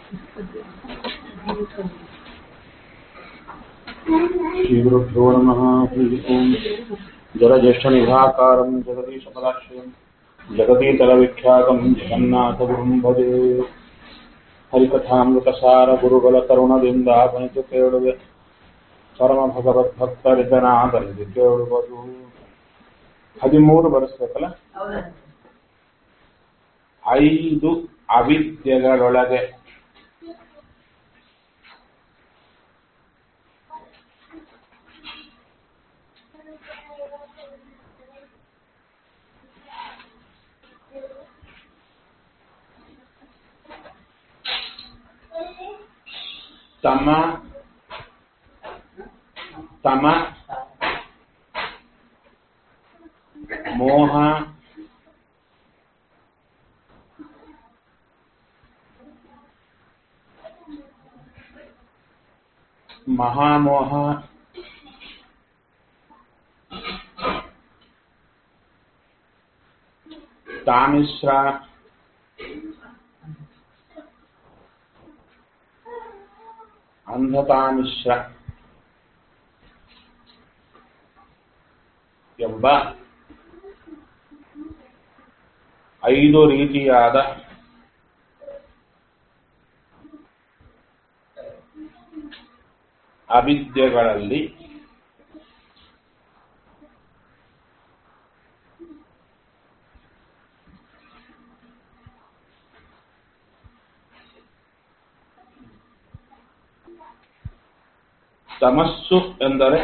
श्रीगुरुभ्यो नमः हरिः ओम् जलज्येष्ठनिधाकारम् जगदीशपदाश्रयम् जगतीतलविख्यातम् जगन्नाथगुरुम् भजे ಹರಿಕಥಾಮೃತಸಾರ ಗುರುಗಳ ಕರುಣದಿಂದಾಪನಿತು ಕೇಳುವೆ ಪರಮ ಭಗವದ್ಭಕ್ತರಿದನಾದರಿದು ಕೇಳುವುದು ಹದಿಮೂರು ಬರೆಸ್ಬೇಕಲ್ಲ ಐದು ಅವಿದ್ಯೆಗಳೊಳಗೆ ತಮ ತಮ ಮೋಹ ಮಹಾಮೋಹ ತಾಮಿಶ್ರ ಅಂಧತಾಮಿಶ್ರ ಎಂಬ ಐದು ರೀತಿಯಾದ ಅವಿದ್ಯೆಗಳಲ್ಲಿ ತಮಸ್ಸು ಎಂದರೆ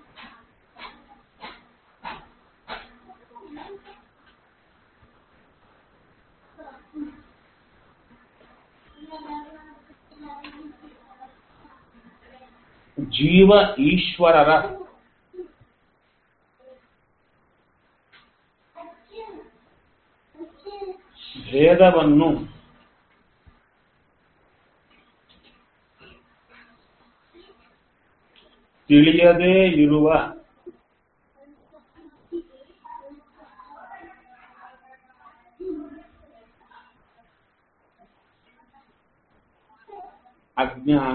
ಜೀವ ಈಶ್ವರರ ಭೇದವನ್ನು ತಿಳಿಯದೇ ಇರುವ ಅಜ್ಞಾನ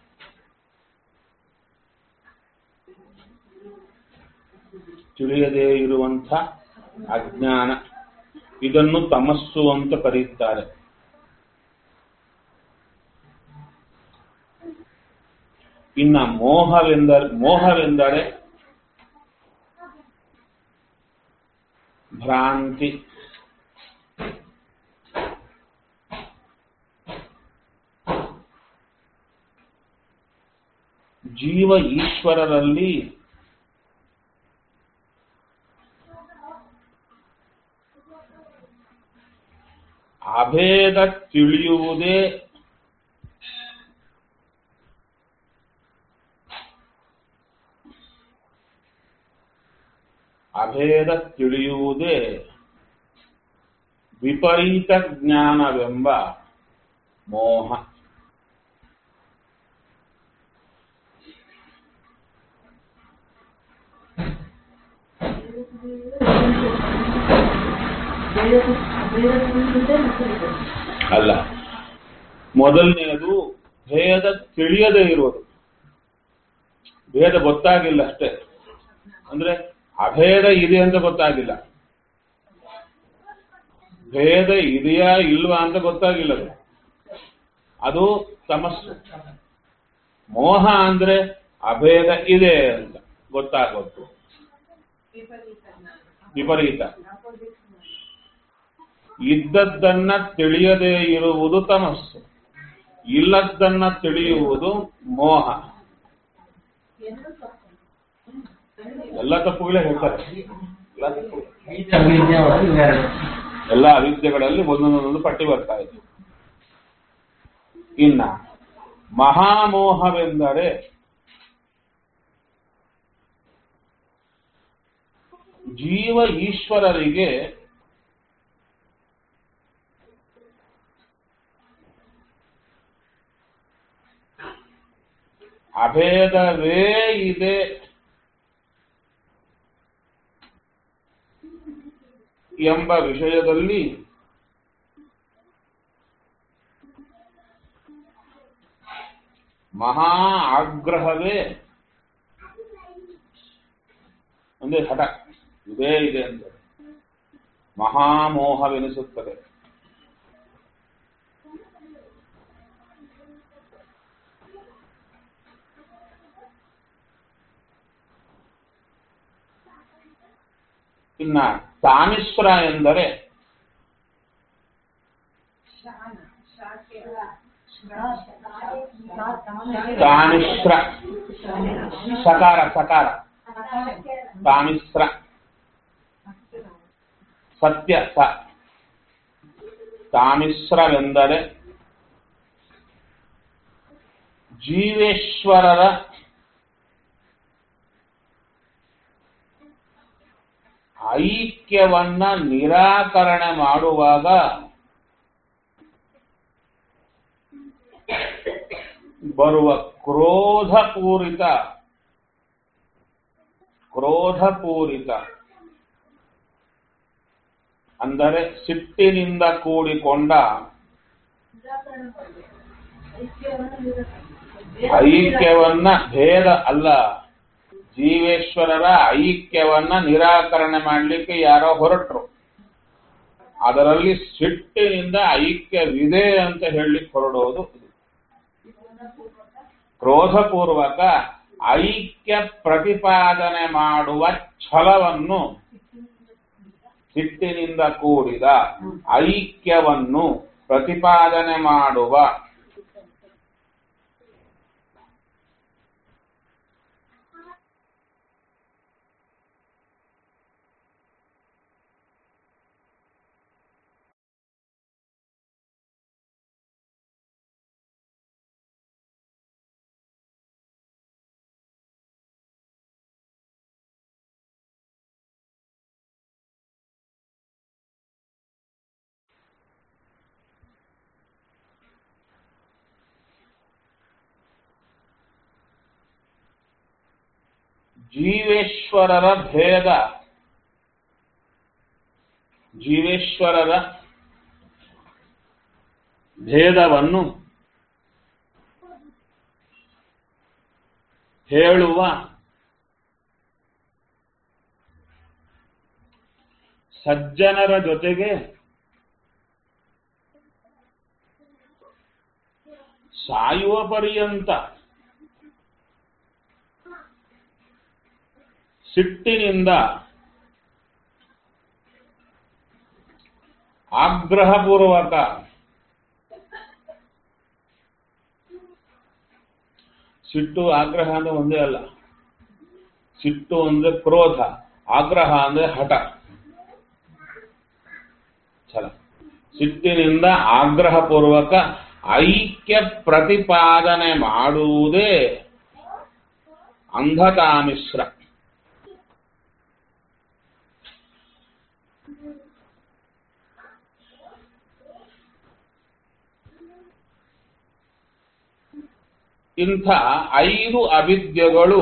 ತಿಳಿಯದೇ ಇರುವಂಥ ಅಜ್ಞಾನ ಇದನ್ನು ತಮಸ್ಸು ಅಂತ ಕರೆಯುತ್ತಾರೆ ಇನ್ನ ಮೋಹವೆಂದರೆ ಮೋಹವೆಂದರೆ ಭ್ರಾಂತಿ ಜೀವ ಈಶ್ವರರಲ್ಲಿ ಅಭೇದ ತಿಳಿಯುವುದೇ ಅಭೇದ ತಿಳಿಯುವುದೇ ವಿಪರೀತ ಜ್ಞಾನವೆಂಬ ಮೋಹ ಅಲ್ಲ ಮೊದಲನೆಯದು ಭೇದ ತಿಳಿಯದೇ ಇರುವುದು ಭೇದ ಗೊತ್ತಾಗಿಲ್ಲ ಅಷ್ಟೇ ಅಂದ್ರೆ ಅಭೇದ ಇದೆ ಅಂತ ಗೊತ್ತಾಗಿಲ್ಲ ಭೇದ ಇದೆಯಾ ಇಲ್ವಾ ಅಂತ ಗೊತ್ತಾಗಿಲ್ಲ ಅದು ಅದು ತಮಸ್ಸು ಮೋಹ ಅಂದ್ರೆ ಅಭೇದ ಇದೆ ಅಂತ ಗೊತ್ತಾಗೋದು ವಿಪರೀತ ಇದ್ದದ್ದನ್ನ ತಿಳಿಯದೇ ಇರುವುದು ತಮಸ್ಸು ಇಲ್ಲದ್ದನ್ನ ತಿಳಿಯುವುದು ಮೋಹ ಎಲ್ಲ ತಪ್ಪುಗಳೇ ಹೇಳ್ತಾರೆ ಎಲ್ಲ ತಪ್ಪುಗಳೇ. ಎಲ್ಲ ಅವಿದ್ಯೆಗಳಲ್ಲಿ ಒಂದೊಂದೊಂದು ಪಟ್ಟಿ ಬರ್ತಾ ಇದೆ ಇನ್ನ ಮಹಾಮೋಹವೆಂದರೆ ಜೀವ ಈಶ್ವರರಿಗೆ ಅಭೇದವೇ ಇದೆ ಎಂಬ ವಿಷಯದಲ್ಲಿ ಮಹಾ ಆಗ್ರಹವೇ ಒಂದೇ ಹಠ ಇದೇ ಇದೆ ಅಂತ ಮಹಾಮೋಹವೆನಿಸುತ್ತದೆ ಇನ್ನ ತಾಮಿಶ್ರ ಎಂದರೆ ತಾಮಿಶ್ರ ಸಕಾರ ಸಕಾರ ತಾಮಿಶ್ರ ಸತ್ಯ ಸ ತಾಮಿಶ್ರವೆಂದರೆ ಜೀವೇಶ್ವರರ ಐಕ್ಯವನ್ನ ನಿರಾಕರಣೆ ಮಾಡುವಾಗ ಬರುವ ಕ್ರೋಧಪೂರಿತ ಕ್ರೋಧಪೂರಿತ ಅಂದರೆ ಸಿಟ್ಟಿನಿಂದ ಕೂಡಿಕೊಂಡ ಐಕ್ಯವನ್ನ ಭೇದ ಅಲ್ಲ ಜೀವೇಶ್ವರರ ಐಕ್ಯವನ್ನ ನಿರಾಕರಣೆ ಮಾಡಲಿಕ್ಕೆ ಯಾರೋ ಹೊರಟರು ಅದರಲ್ಲಿ ಸಿಟ್ಟಿನಿಂದ ಐಕ್ಯವಿದೆ ಅಂತ ಹೇಳಲಿಕ್ಕೆ ಹೊರಡೋದು ಇದು. ಕ್ರೋಧಪೂರ್ವಕ ಐಕ್ಯ ಪ್ರತಿಪಾದನೆ ಮಾಡುವ ಛಲವನ್ನು ಸಿಟ್ಟಿನಿಂದ ಕೂಡಿದ ಐಕ್ಯವನ್ನು ಪ್ರತಿಪಾದನೆ ಮಾಡುವ ಜೀವೇಶ್ವರರ ಭೇದ ಜೀವೇಶ್ವರರ ಭೇದವನ್ನು ಹೇಳುವ ಸಜ್ಜನರ ಜೊತೆಗೆ ಸಾಯುವ ಪರ್ಯಂತ ಸಿಟ್ಟಿನಿಂದ ಆಗ್ರಹಪೂರ್ವಕ ಸಿಟ್ಟು ಆಗ್ರಹ ಅಂದ್ರೆ ಒಂದೇ ಅಲ್ಲ ಸಿಟ್ಟು ಅಂದ್ರೆ ಕ್ರೋಧ ಆಗ್ರಹ ಅಂದ್ರೆ ಹಠ ಛಲ ಸಿಟ್ಟಿನಿಂದ ಆಗ್ರಹಪೂರ್ವಕ ಐಕ್ಯ ಪ್ರತಿಪಾದನೆ ಮಾಡುವುದೇ ಅಂಧತಾಮಿಶ್ರ ಇಂಥ ಐದು ಅವಿದ್ಯೆಗಳು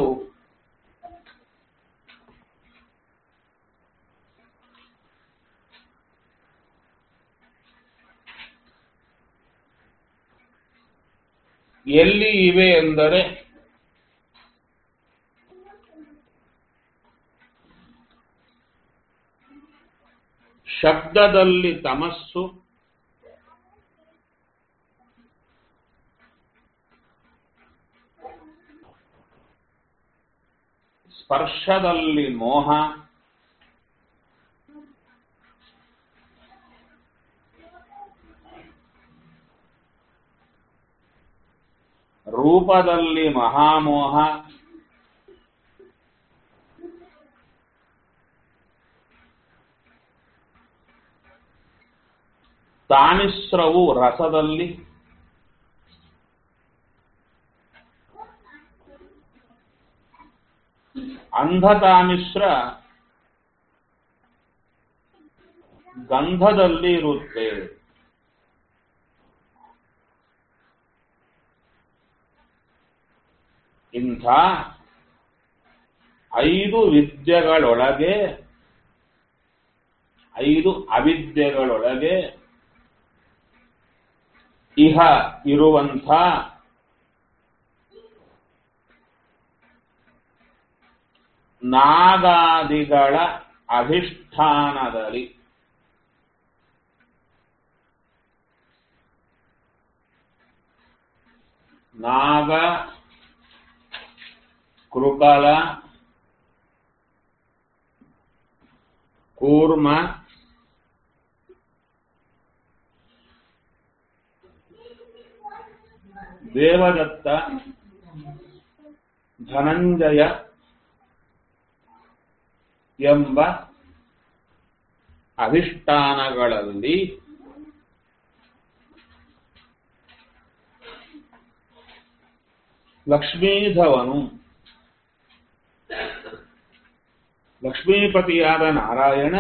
ಎಲ್ಲಿ ಇವೆ ಎಂದರೆ ಶಬ್ದದಲ್ಲಿ ತಮಸ್ಸು ಸ್ಪರ್ಶದಲ್ಲಿ ಮೋಹ ರೂಪದಲ್ಲಿ ಮಹಾಮೋಹ ತಾಮಿಶ್ರವು ರಸದಲ್ಲಿ ಅಂಧತಾಮಿಶ್ರ ಗಂಧದಲ್ಲಿ ಇರುತ್ತೆ ಇಂಥ ಐದು ವಿದ್ಯೆಗಳೊಳಗೆ ಐದು ಅವಿದ್ಯೆಗಳೊಳಗೆ ಇಹ ಇರುವಂಥ ನಾಗಾದಿಗಳ ಅಧಿಷ್ಠಾನದಲ್ಲಿ ನಾಗ ಕೃಕಲ ಕೂರ್ಮ ದೇವದತ್ತ ಧನಂಜಯ ಎಂಬ ಅಧಿಷ್ಠಾನಗಳಲ್ಲಿ ಲಕ್ಷ್ಮೀಧವನು ಲಕ್ಷ್ಮೀಪತಿಯಾದ ನಾರಾಯಣ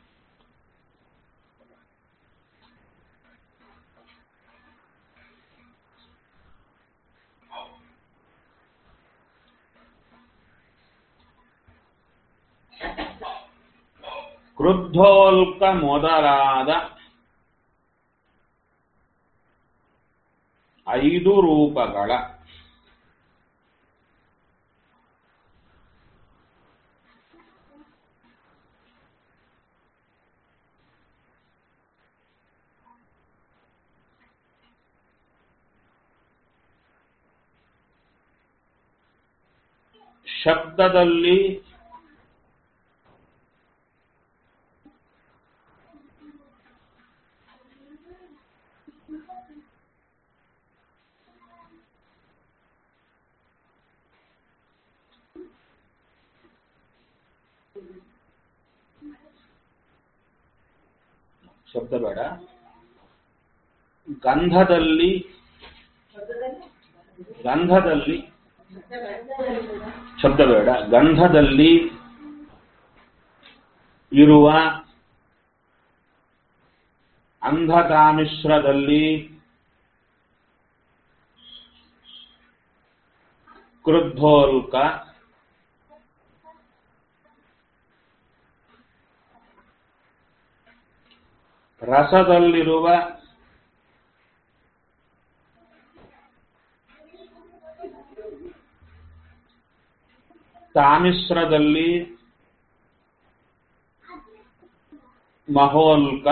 ಕ್ರುದ್ಧೋಲ್ಕ ಮೊದಲಾದ ಐದು ರೂಪಗಳ ಶಬ್ದದಲ್ಲಿ ಶಬ್ದ ಬೇಡ ಗಂಧದಲ್ಲಿ ಗಂಧದಲ್ಲಿ ಶಬ್ದ ಬೇಡ ಗಂಧದಲ್ಲಿ ಇರುವ ಅಂಧಕಾಮಿಶ್ರದಲ್ಲಿ ಕ್ರುದ್ಧೋಲ್ಕ ರಸದಲ್ಲಿರುವ ತಾಮಿಶ್ರದಲ್ಲಿ ಮಹೋಲ್ಕ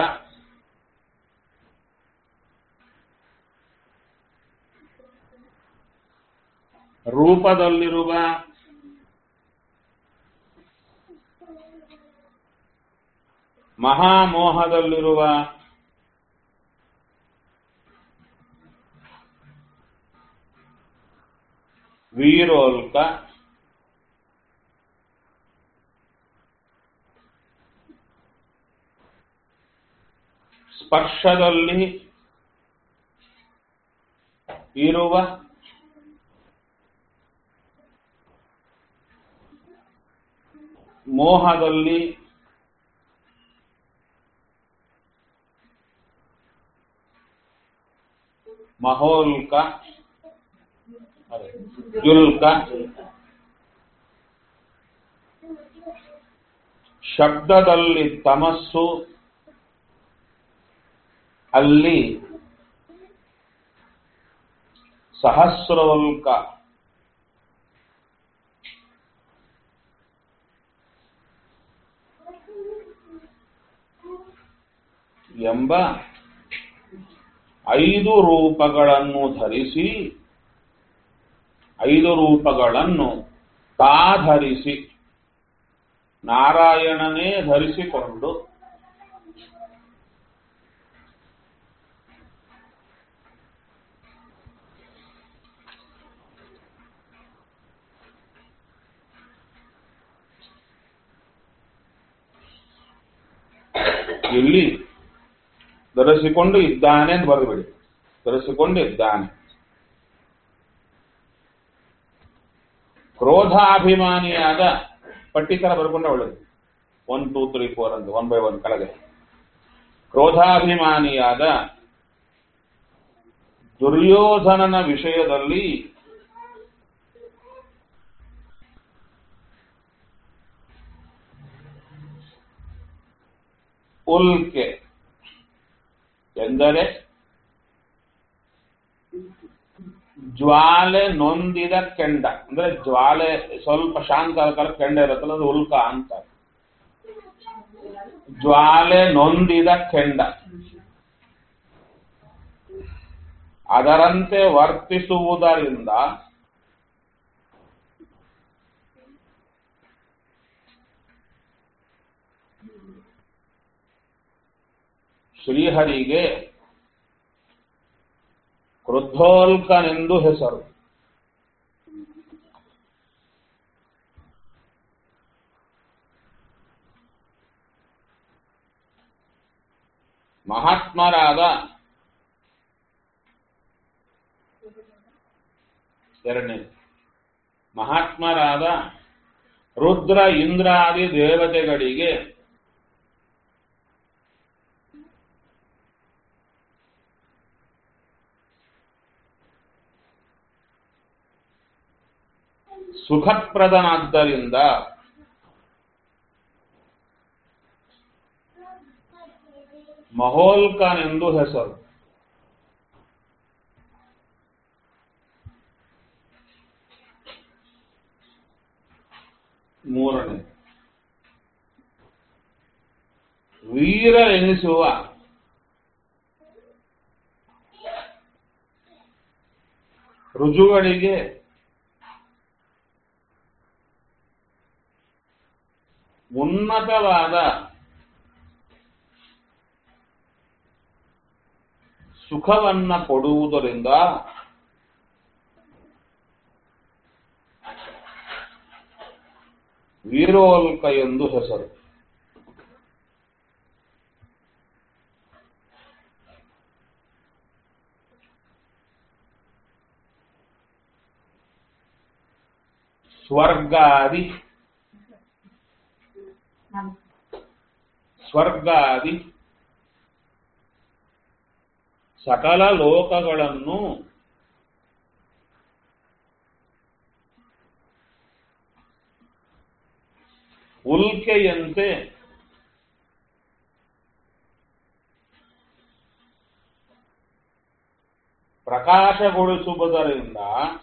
ರೂಪದಲ್ಲಿರುವ ಮಹಾಮೋಹದಲ್ಲಿರುವ ವೀರೋಲ್ಕ ಸ್ಪರ್ಶದಲ್ಲಿ ಇರುವ ಮೋಹದಲ್ಲಿ ಮಹೋಲ್ಕ ಜುಲ್ಕ ಶಬ್ದದಲ್ಲಿ ತಮಸ್ಸು ಅಲ್ಲಿ ಸಹಸ್ರವಲ್ಕ ಎಂಬ ಐದು ರೂಪಗಳನ್ನು ಧರಿಸಿ ಐದು ರೂಪಗಳನ್ನು ತಾಧರಿಸಿ ನಾರಾಯಣನೇ ಧರಿಸಿಕೊಂಡು ಇಲ್ಲಿ ಧರಿಸಿಕೊಂಡು ಇದ್ದಾನೆ ಅಂತ ಬರೆದುಬಿಡಿ ಧರಿಸಿಕೊಂಡು ಇದ್ದಾನೆ ಕ್ರೋಧಾಭಿಮಾನಿಯಾದ ಪಟ್ಟಿತರ ಬರ್ಕೊಂಡ್ರೆ ಒಳ್ಳೇದು ಒನ್ ಟೂ ತ್ರೀ ಫೋರ್ ಅಂತ ಒನ್ ಬೈ ಒನ್ ಕೆಳಗೆ ಕ್ರೋಧಾಭಿಮಾನಿಯಾದ ದುರ್ಯೋಧನನ ವಿಷಯದಲ್ಲಿ ಉಲ್ಕೆ ಎಂದರೆ ಜ್ವಾಲೆ ನೊಂದಿದ ಕೆಂಡ ಅಂದ್ರೆ ಜ್ವಾಲೆ ಸ್ವಲ್ಪ ಶಾಂತ ಆದ ಕೆಂಡ ಇರುತ್ತಲ್ಲ ಅದು ಉಲ್ಕ ಅಂತ ಜ್ವಾಲೆ ನೊಂದಿದ ಕೆಂಡ ಅದರಂತೆ ವರ್ತಿಸುವುದರಿಂದ ಶ್ರೀಹರಿಗೆ ಕ್ರುದ್ಧೋಲ್ಕನೆಂದು ಹೆಸರು ಮಹಾತ್ಮರಾದ ಎರಡನೇ ಮಹಾತ್ಮರಾದ ರುದ್ರ ಇಂದ್ರಾದಿ ದೇವತೆಗಳಿಗೆ ಸುಖಪ್ರದನಾದ್ದರಿಂದ ಮಹೋಲ್ಕನೆಂದು ಹೆಸರು ಮೂರನೇ ವೀರ ಎನಿಸುವ ರುಜುಗಳಿಗೆ ಉನ್ನತವಾದ ಸುಖವನ್ನ ಕೊಡುವುದರಿಂದ ವೀರೋಲ್ಕ ಎಂದು ಹೆಸರು ಸ್ವರ್ಗಾದಿ ಸ್ವರ್ಗಾದಿ ಸಕಲ ಲೋಕಗಳನ್ನು ಉಲ್ಕೆಯಂತೆ ಪ್ರಕಾಶಗೊಳಿಸುವುದರಿಂದ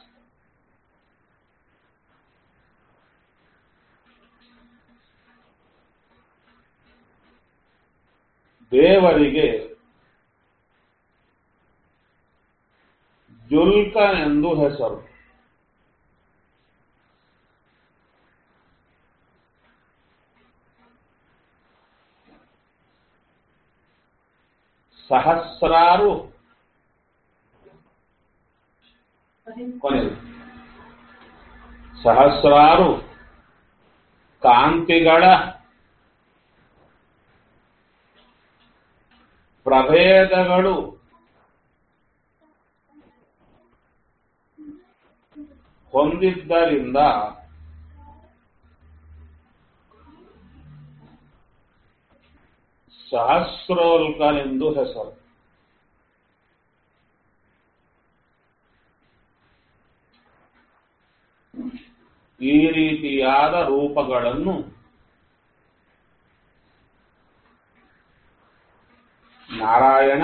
ದೇವರಿಗೆ ಜುಲ್ಕನೆಂದು ಹೆಸರು ಸಹಸ್ರಾರು ಕೊನೆಯದು ಸಹಸ್ರಾರು ಕಾಂತಿಗಳ ಪ್ರಭೇದಗಳು ಹೊಂದಿದ್ದರಿಂದ ಸಹಸ್ರೋಲ್ಕನೆಂದು ಹೆಸರು ಈ ರೀತಿಯಾದ ರೂಪಗಳನ್ನು ನಾರಾಯಣ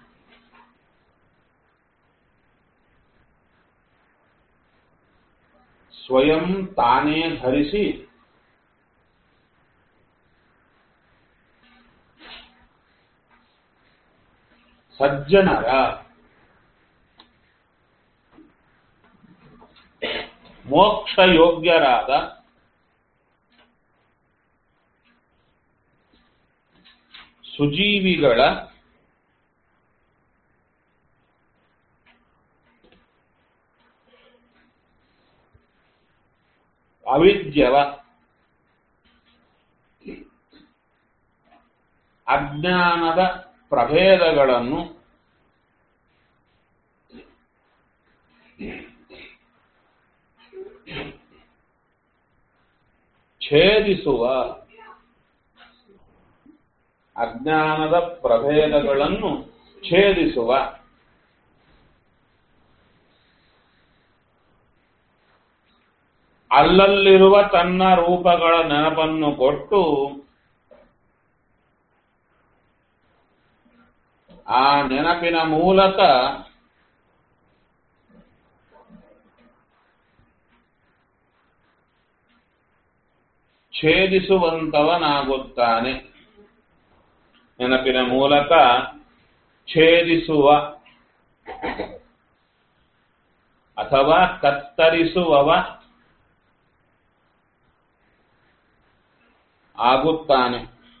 ಸ್ವಯಂ ತಾನೇ ಧರಿಸಿ ಸಜ್ಜನರ ಮೋಕ್ಷ ಯೋಗ್ಯರಾದ ಸುಜೀವಿಗಳ ಅವಿದ್ಯವ ಅಜ್ಞಾನದ ಪ್ರಭೇದಗಳನ್ನು ಛೇದಿಸುವ ಅಜ್ಞಾನದ ಪ್ರಭೇದಗಳನ್ನು ಛೇದಿಸುವ ಅಲ್ಲಲ್ಲಿರುವ ತನ್ನ ರೂಪಗಳ ನೆನಪನ್ನು ಕೊಟ್ಟು ಆ ನೆನಪಿನ ಮೂಲಕ ಛೇದಿಸುವಂತವನಾಗುತ್ತಾನೆ ನೆನಪಿನ ಮೂಲಕ ಛೇದಿಸುವ ಅಥವಾ ಕತ್ತರಿಸುವವ ಆಗುತ್ತಾನೆ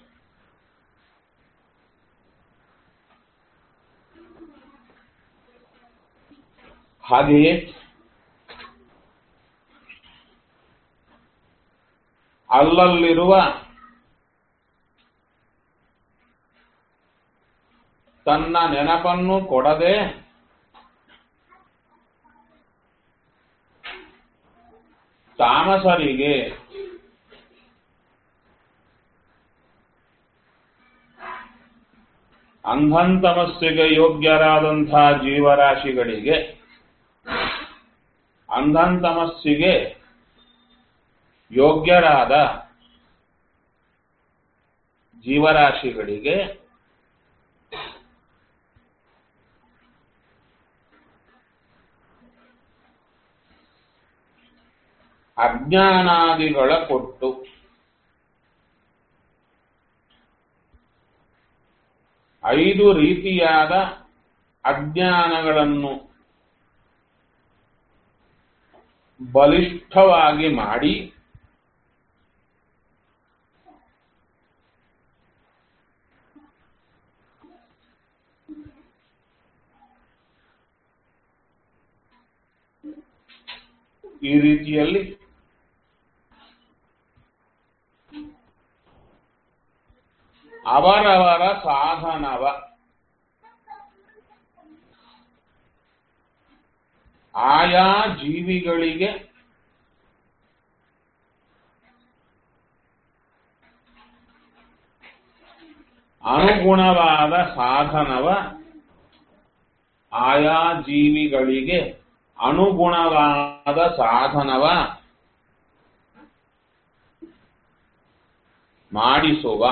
ಹಾಗೆಯೇ ಅಲ್ಲಲ್ಲಿರುವ ತನ್ನ ನೆನಪನ್ನು ಕೊಡದೆ ತಾಮಸರಿಗೆ ಅಂಧಂತಮಸ್ಸಿಗೆ ಯೋಗ್ಯರಾದಂತಹ ಜೀವರಾಶಿಗಳಿಗೆ ಅಂಧಂತಮಸ್ಸಿಗೆ ಯೋಗ್ಯರಾದ ಜೀವರಾಶಿಗಳಿಗೆ ಅಜ್ಞಾನಾದಿಗಳ ಕೊಟ್ಟು ಐದು ರೀತಿಯಾದ ಅಜ್ಞಾನಗಳನ್ನು ಬಲಿಷ್ಠವಾಗಿ ಮಾಡಿ ಈ ರೀತಿಯಲ್ಲಿ ಅವರವರ ಸಾಧನವ ಆಯಾ ಜೀವಿಗಳಿಗೆ ಅನುಗುಣವಾದ ಸಾಧನವ ಆಯಾ ಜೀವಿಗಳಿಗೆ ಅನುಗುಣವಾದ ಸಾಧನವ ಮಾಡಿಸುವ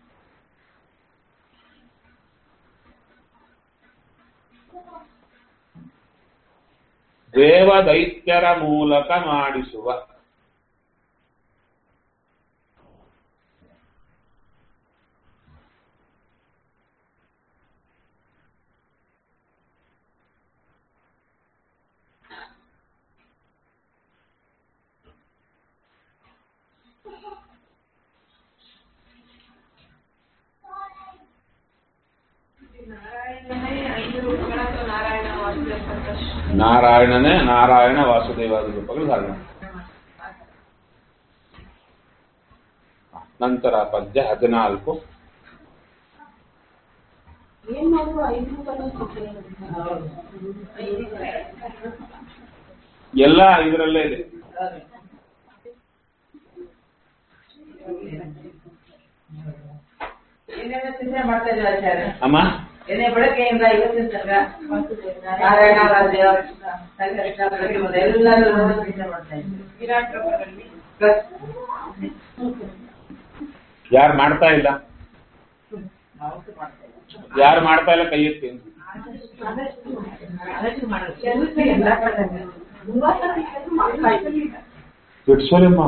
ದೇವದೈತ್ಯರ ಮೂಲಕ ಮಾಡಿಸುವ ನಾರಾಯಣನೇ ಐದು ರೂಪಗಳ ಅಥವಾ ನಾರಾಯಣ ವಾಸುದೇವ ಸಂಕಷ್ಟ ನಾರಾಯಣನೇ ನಾರಾಯಣ ವಾಸುದೇವಾದ ರೂಪಗಳು ಧಾರಣ ನಂತರ ಪದ್ಯ ಹದಿನಾಲ್ಕು ಏನ್ ಮಾಡುವ ಐದು ರೂಪಗಳು ಎಲ್ಲ ಇದರಲ್ಲೇ ಇದೆ ಏನೇನೋ ಚಿಂತನೆ ಮಾಡ್ತಾ ಇದ್ದಾರೆ ಆಚಾರ್ಯ ಅಮ್ಮ ಏನೇ ಬೆಳಗ್ಗೆಯಿಂದ ಇವತ್ತಿನ ತನಕ ನಾರಾಯಣ ವಾಸುದೇವ ಸಂಕಷ್ಟ ಪ್ರತಿಮದ ಎಲ್ಲರೂ ಚಿಂತನೆ ಮಾಡ್ತಾ ಇದ್ದಾರೆ ವಿರಾಟ್ ರೂಪದಲ್ಲಿ ಪ್ಲಸ್ ಯಾರು ಮಾಡ್ತಾ ಇಲ್ಲ ನಾವು ಮಾಡ್ತಾ ಇದ್ದೀವಿ ಯಾರು ಮಾಡ್ತಾ ಇಲ್ಲ ಕೈ ಎತ್ತಿ ಆದಷ್ಟು ಮಾಡೋದು ಕೆಲಸ ಎಲ್ಲ ಕಡೆ ತುಂಬಾ ಸಲ ಕೆಲಸ ಮಾಡ್ತಾ ಇದ್ದೀವಿ ಬಿಡ್ಸೋಲಮ್ಮ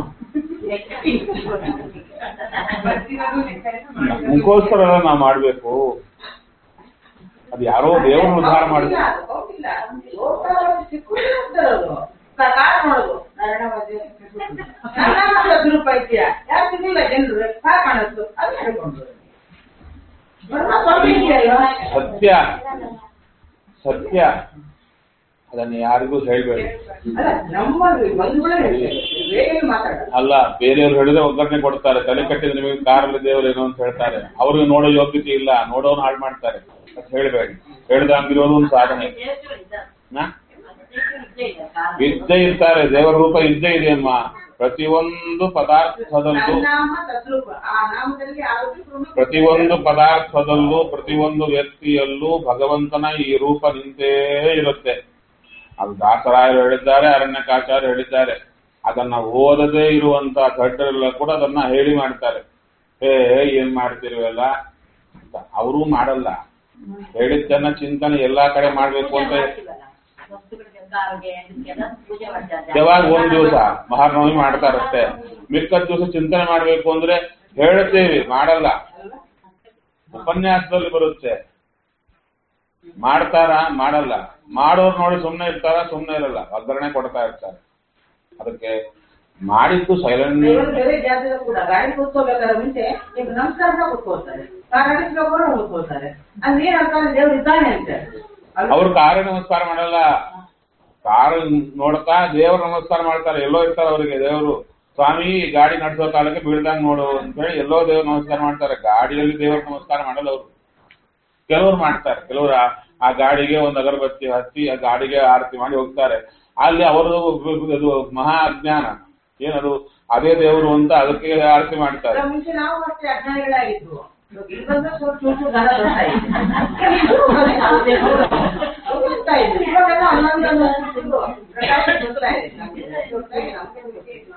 ಬರ್ತಿರೋದು ಕೆಲಸ ಮಾಡೋದು. ಮುಖೋಸ್ಕರ ನಾವು ಮಾಡ್ಬೇಕು ಅದು ಯಾರೋ ದೇವರು ಉದ್ಧಾರ ಮಾಡಿದ್ರು ಹೌದಿಲ್ಲ, ಹೌದಿಲ್ಲ. ಲೋಕದೊಳಗೆ ಸಿಕ್ಕುದೇ ಇರ್ತಾರೆ ಅವ್ರು. ಪ್ರಕಾರ ಮಾಡೋದು ನಾರಾಯಣ ವಾದ್ಯ ನನ್ನ ಗ್ರೂಪ್ ಐತಿಯ ಯಾರು ಸಿಗಲಿಲ್ಲ ಜನರು ಸಾಕು ಕಾಣಿಸ್ತು ಅದು ಹೇಳ್ಕೊಂಡು ಬ್ರಹ್ಮ ಸ್ವಾಮಿ ಇದೆಯಲ್ವಾ? ಸತ್ಯ ಸತ್ಯ ಅದನ್ನು ಯಾರಿಗೂ ಹೇಳ್ಬೇಡಿ ಅಲ್ಲ ನಮ್ಮಲ್ಲಿ ಬಂಧುಗಳೇ ಹೇಳ್ತಾರೆ. ಬೇರೆ ಮಾತಾಡಲ್ಲ ಅಲ್ಲ ಬೇರೆಯವ್ರು ಹೇಳಿದ್ರೆ ಒಗ್ಗರಣೆ ಕೊಡ್ತಾರೆ ತಲೆ ಕಟ್ಟಿದ ನಿಮಗೆ ಕಾರಲ್ಲಿ ದೇವರು ಏನೋ ಅಂತ ಹೇಳ್ತಾರೆ ಅವ್ರಿಗೆ ನೋಡೋ ಯೋಗ್ಯತೆ ಇಲ್ಲ ನೋಡೋನ್ ಹಾಳು ಮಾಡ್ತಾರೆ ಅಂತ ಹೇಳ್ಬೇಡಿ ಹೇಳ್ದಂಗಿರೋದು ಒಂದು ಸಾಧನೆ ನಾ? ಇದ್ದೇ ಇರ್ತಾರೆ ದೇವರ ರೂಪ ಇದ್ದೇ ಇದೆ ಅಮ್ಮ ಪ್ರತಿಯೊಂದು ಪದಾರ್ಥದಲ್ಲೂ ನಾಮ ತದ್ರೂಪ ಆ ನಾಮದಲ್ಲಿ ಆರೋಗ್ಯ ಪ್ರಮುಖ ಪ್ರತಿಯೊಂದು ಪದಾರ್ಥದಲ್ಲೂ ಪ್ರತಿಯೊಂದು ವ್ಯಕ್ತಿಯಲ್ಲೂ ಭಗವಂತನ ಈ ರೂಪ ನಿಂತೇ ಇರುತ್ತೆ ಅದು ದಾಸರಾಯರು ಹೇಳಿದ್ದಾರೆ ಅರಣ್ಯಕಾಚಾರ್ಯ ಹೇಳಿದ್ದಾರೆ ಅದನ್ನ ಓದದೇ ಇರುವಂತ ದಡ್ಡರೆಲ್ಲ ಕೂಡ ಅದನ್ನ ಹೇಳಿ ಮಾಡ್ತಾರೆ ಏ ಏನ್ ಮಾಡ್ತಿರುವಲ್ಲ ಅಂತ ಅವರೂ ಮಾಡಲ್ಲ ಹೇಳಿದ್ದನ್ನ ಚಿಂತನೆ ಎಲ್ಲಾ ಕಡೆ ಮಾಡ್ಬೇಕು ಅಂತ ವಸ್ತುಗಳಿಗೆಲ್ಲ ಅವ್ರಿಗೆ ಇದಕ್ಕೆಲ್ಲ ಪೂಜೆ ಮಾಡ್ತಾರೆ ಯಾವಾಗ ಒಂದ್ ದಿವಸ ಮಹಾನವಮಿ ಮಾಡ್ತಾ ಇರುತ್ತೆ ಮಿಕ್ಕದ ದಿವಸ ಚಿಂತನೆ ಮಾಡ್ಬೇಕು ಅಂದ್ರೆ ಹೇಳ್ತೇವೆ ಮಾಡಲ್ಲ ಉಪನ್ಯಾಸದಲ್ಲಿ ಬರುತ್ತೆ ಮಾಡ್ತಾರ ಮಾಡಲ್ಲ ಮಾಡೋರು ನೋಡಿ ಸುಮ್ನೆ ಇರ್ತಾರ ಸುಮ್ನೆ ಇರಲ್ಲ ಒಗ್ಗರಣೆ ಕೊಡ್ತಾ ಇರ್ತಾರೆ ಅದಕ್ಕೆ ಮಾಡಿದ್ದು ಸೈಲೆಂಟ್ ದೇವರು ಬೇರೆ ಜಾತಿಗಳು ಕೂಡ ಗಾಡಿ ಕೂತ್ಕೋಬೇಕಾದ್ರೆ ಮುಂಚೆ ಈಗ ನಮಸ್ಕಾರನ ಕೂತ್ಕೊಳ್ತಾರೆ ಕಾರ್ ನಡೆಸ್ಬೇಕು ಕೂತ್ಕೊಳ್ತಾರೆ ಅಂದ್ರೆ ಏನ್ ಅರ್ಥ ಅಂದ್ರೆ ದೇವ್ರು ಇದ್ದಾನೆ ಅಂತ ಅವ್ರು ಕಾರ್ಯ ನಮಸ್ಕಾರ ಮಾಡಲ್ಲ ಕಾರು ನೋಡ್ತಾ ದೇವ್ರ ನಮಸ್ಕಾರ ಮಾಡ್ತಾರೆ ಎಲ್ಲೋ ಇರ್ತಾರೆ ಅವರಿಗೆ ದೇವರು ಸ್ವಾಮಿ ಗಾಡಿ ನಡೆಸೋ ಕಾಲಕ್ಕೆ ಬೀಳ್ದಂಗ್ ನೋಡು ಅಂತ ಹೇಳಿ ಎಲ್ಲೋ ದೇವ್ರ ನಮಸ್ಕಾರ ಮಾಡ್ತಾರೆ ಗಾಡಿಯಲ್ಲಿ ದೇವ್ರ ನಮಸ್ಕಾರ ಮಾಡಲ್ಲ ಅವರು ಕೆಲವ್ರು ಮಾಡ್ತಾರೆ ಕೆಲವರು ಆ- ಆ ಗಾಡಿಗೆ ಒಂದು ಅಗರಬತ್ತಿ ಹಚ್ಚಿ ಆ ಗಾಡಿಗೆ ಆರತಿ ಮಾಡಿ ಹೋಗ್ತಾರೆ ಅಲ್ಲಿ ಅವರು ಅದು ಮಹಾ ಅಜ್ಞಾನ ಏನದು ಅದೇ ದೇವರು ಅಂತ ಅದಕ್ಕೆ ಆರತಿ ಮಾಡ್ತಾರೆ ಮುಂಚೆ ನಾವು ಅಷ್ಟೇ ಅಜ್ಞಾನಿಗಳಾಗಿದ್ವು ಇವಾಗ ಇಲ್ಲಿ ಬಂದ್ರೆ ಸ್ವಲ್ಪ ಚೂರು ಚೂರು ಜ್ಞಾನ ಬರ್ತಾ ಇದೆ. ಇಬ್ರು ಅದೇ ನಾವು ದೇವ್ರು. ಗೊತ್ತಾಗ್ತಾ ಇದೆ. ಇವಾಗೆಲ್ಲ ಒಂದೊಂದೊಂದು ಇದು ಪ್ರಕಾಶ ಬರ್ತಾ ಇದೆ. ನಮ್ಗೆ ಗೊತ್ತಾ ಇದೆ, ನಮ್ಗೆ ಗೊತ್ತಿದೆ.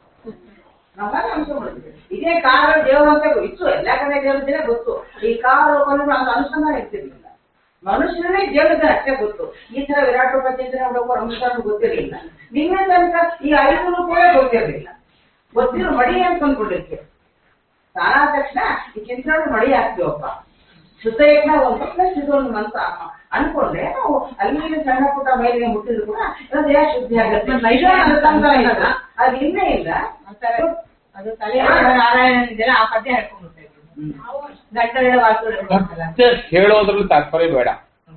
ನಮ್ಮನ್ನ ಅನ್ಸ್ಕೊಂಡ್ಬಿಡ್ತೀವಿ. ಇದೇ ಕಾರು ದೇವರು ಅಂತ ಇತ್ತು ಎಲ್ಲ ಕಡೆ ದೇವರಿದ್ರೆ ಗೊತ್ತು ಈ ಕಾರು ಕೊಂಡು ಅಂತ ಅನುಸಂಧಾನ ಇರ್ತಿರ್ಲಿಲ್ಲ ಮನುಷ್ಯನೇ ದೇವರಿದ್ರೆ ಅಷ್ಟೇ ಗೊತ್ತು ಈ ತರ ವಿರಾಟ್ ರೂಪ ಚಿಂತನೆ ಮಾಡಬೇಕು ಅನುಷ್ಠಾನ ಗೊತ್ತಿರಲಿಲ್ಲ ನಿನ್ನೆ ತನಕ ಈ ಐದು ಕೂಡ ಗೊತ್ತಿರಲಿಲ್ಲ ಗೊತ್ತಿರೋ ಮಡಿ ಅಂತ ಅಂದ್ಕೊಂಡಿರ್ತೀವಿ ಸ್ನಾನ ಆದ ತಕ್ಷಣ ಈ ಚಿಂತನೆ ಮಡಿ ಹಾಕ್ತೀವಪ್ಪ ಸುತ್ತಯಜ್ಞ ಒಂದು ಪ್ಲಸ್ ಇದು ಒಂದು ಮಂತ್ರ ಅನ್ಕೊಂಡ್ರೆ ನಾವು ಅಲ್ಲಿ ಸಣ್ಣ ಪುಟ್ಟ ಮೈಲಿಗೆ ಮುಟ್ಟಿದ್ರು ಕೂಡ ಇದು ದೇಹ ಶುದ್ಧಿ ಆಗುತ್ತೆ ಇದು ಅನುಸಂಧಾನ ಇಲ್ಲ ಅದು ಇನ್ನೇ ಇಲ್ಲ ಅಂತಾರೆ, ಅದು ತಲೆ ನಾರಾಯಣನಿದೆಲ್ಲ ಆ ಪದ್ಯ ಹೇಳ್ಕೊಂಡ್ಬಿಡ್ತಾ ಇದ್ರು ಗಂಟೆಗಳ ವಾಸುಗಳು ಪದ್ಯ ಹೇಳೋದ್ರಲ್ಲಿ ತಾತ್ಪರ್ಯ ಬೇಡ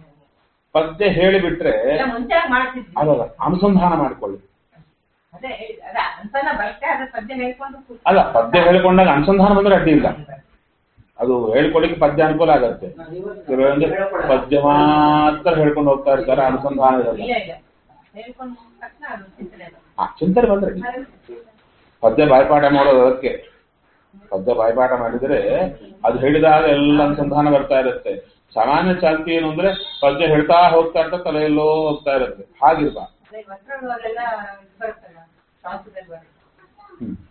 ಪದ್ಯ ಹೇಳಿಬಿಟ್ರೆ ಎಲ್ಲ ಮುಂಚೆ ಮಾಡ್ತಿದ್ವಿ ಅದಲ್ಲ ಅನುಸಂಧಾನ ಮಾಡ್ಕೊಳ್ಳಿ ಅದೇ ಹೇಳಿದ್ದು. ಅದೇ ಅನ್ಸನ ಬರುತ್ತೆ ಅದ್ರ ಪದ್ಯ ಹೇಳ್ಕೊಂಡು ಕೂತ್ಕೊಂಡು ಅಲ್ಲ ಪದ್ಯ ಹೇಳಿಕೊಂಡಾಗ ಅನುಸಂಧಾನ ಬಂದ್ರೆ ಅಡ್ಡಿ ಇಲ್ಲ ಅದು ಹೇಳ್ಕೊಳಿಕ್ಕೆ ಪದ್ಯ ಅನುಕೂಲ ಆಗತ್ತೆ ಕೆಲವೊಂದು ಪದ್ಯ ಮಾತ್ರ ಹೇಳ್ಕೊಂಡು ಹೋಗ್ತಾ ಇರ್ತಾರೆ ಅನುಸಂಧಾನ ಇರಲ್ಲ ಇಲ್ಲ ಇಲ್ಲ ಹೇಳ್ಕೊಂಡು ಮುಗಿದ ತಕ್ಷಣ ಅದು ಚಿಂತನೆ ಅದು. ಆ ಚಿಂತನೆ ಬಂದ್ರೆ ಅಡ್ಡಿ. ಪದ್ಯ ಬಾಯ್ಪಾಠ ಮಾಡೋದು ಅದಕ್ಕೆ ಪದ್ಯ ಬಾಯ್ಪಾಠ ಮಾಡಿದ್ರೆ ಅದು ಹೇಳಿದಾಗ ಎಲ್ಲ ಅನುಸಂಧಾನ ಬರ್ತಾ ಇರುತ್ತೆ ಸಾಮಾನ್ಯ ಚಾಲ್ತಿ ಏನು ಅಂದ್ರೆ ಪದ್ಯ ಹೇಳ್ತಾ ಹೋಗ್ತಾ ಇರ್ತಾ ತಲೆಯಲ್ಲೋ ಹೋಗ್ತಾ ಇರುತ್ತೆ ಹಾಗಿರ್ಬಾರ್ದು ಅದೇ ವಸ್ತ್ರಗಳೆಲ್ಲ ಇದು ಬರುತ್ತಲ್ಲ ಶಾಸ್ತ್ರದಲ್ಲಿ ಬರುತ್ತೆ ಹ್ಮ್.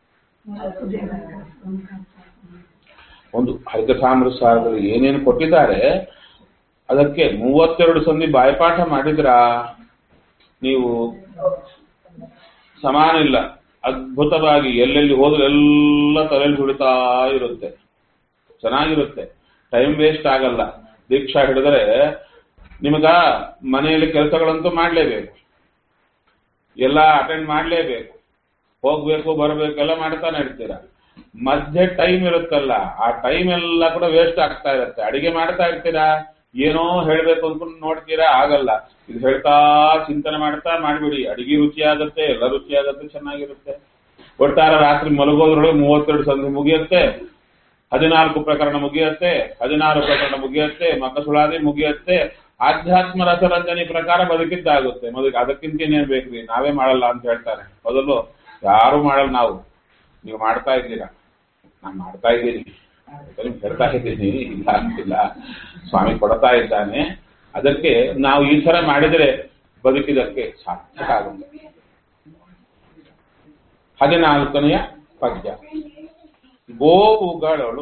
ಒಂದು ಹರಿಕಥಾಮೃತ ಸಾರದಲ್ಲಿ ಏನೇನು ಕೊಟ್ಟಿದ್ದಾರೆ ಅದಕ್ಕೆ ಮೂವತ್ತೆರಡು ಸಂಧಿ ಬಾಯ್ಪಾಠ ಮಾಡಿದ್ರ ನೀವು ಸಮಾನ ಇಲ್ಲ ಅದ್ಭುತವಾಗಿ ಎಲ್ಲೆಲ್ಲಿ ಹೋದ್ರೆ ಎಲ್ಲ ತಲೆಯಲ್ಲಿ ಹುಡುತಾ ಇರುತ್ತೆ ಚೆನ್ನಾಗಿರುತ್ತೆ ಟೈಮ್ ವೇಸ್ಟ್ ಆಗಲ್ಲ ದೀಕ್ಷಾ ಹಿಡಿದ್ರೆ ನಿಮಗ ಮನೆಯಲ್ಲಿ ಕೆಲಸಗಳಂತೂ ಮಾಡ್ಲೇಬೇಕು ಎಲ್ಲ ಅಟೆಂಡ್ ಮಾಡ್ಲೇಬೇಕು ಹೋಗ್ಬೇಕು ಬರಬೇಕು ಎಲ್ಲ ಮಾಡ್ತಾನೆ ಇರ್ತೀರ ಮಧ್ಯೆ ಟೈಮ್ ಇರುತ್ತಲ್ಲ ಆ ಟೈಮ್ ಎಲ್ಲ ಕೂಡ ವೇಸ್ಟ್ ಆಗ್ತಾ ಇರುತ್ತೆ ಅಡಿಗೆ ಮಾಡ್ತಾ ಇರ್ತೀರಾ ಏನೋ ಹೇಳ್ಬೇಕು ಅನ್ಕೊಂಡು ನೋಡ್ತೀರಾ ಆಗಲ್ಲ ಇದು ಹೇಳ್ತಾ ಚಿಂತನೆ ಮಾಡ್ತಾ ಮಾಡ್ಬಿಡಿ ಅಡಿಗೆ ರುಚಿ ಆಗುತ್ತೆ ಎಲ್ಲ ರುಚಿ ಆಗುತ್ತೆ ಚೆನ್ನಾಗಿರುತ್ತೆ ಒಟ್ಟಾರೆ ರಾತ್ರಿ ಮಲಗೋದ್ರೊಳಗೆ ಮೂವತ್ತೆರಡು ಸಂಧಿ ಮುಗಿಯುತ್ತೆ ಹದಿನಾಲ್ಕು ಪ್ರಕರಣ ಮುಗಿಯುತ್ತೆ ಹದಿನಾರು ಪ್ರಕರಣ ಮುಗಿಯುತ್ತೆ ಮಕಸುಳಾದಿ ಮುಗಿಯುತ್ತೆ ಆಧ್ಯಾತ್ಮ ರಸರಂಜನೆ ಪ್ರಕಾರ ಬದುಕಿದ್ದಾಗುತ್ತೆ ಮೊದಲಿಗೆ ಅದಕ್ಕಿಂತ ಇನ್ನೇನ್ ಬೇಕ್ರಿ ನಾವೇ ಮಾಡಲ್ಲ ಅಂತ ಹೇಳ್ತಾರೆ ಮೊದಲು ಯಾರು ಮಾಡಲ್ಲ ನಾವು ನೀವು ಮಾಡ್ತಾ ಇದ್ದೀರಾ ನಾನು ಮಾಡ್ತಾ ಇದ್ದೀನಿ ನಿಮ್ಗೆ ಹೇಳ್ತಾ ಇದ್ದೀನಿ ಇಲ್ಲ ಅಂತಿಲ್ಲ ಸ್ವಾಮಿ ಕೊಡ್ತಾ ಇದ್ದಾನೆ ಅದಕ್ಕೆ ನಾವು ಈ ತರ ಮಾಡಿದ್ರೆ ಬದುಕಿದಕ್ಕೆ ಸಾರ್ಥಕ ಆಗುತ್ತೆ ಹದಿನಾಲ್ಕನೆಯ ಪದ್ಯ ಗೋವುಗಳಳು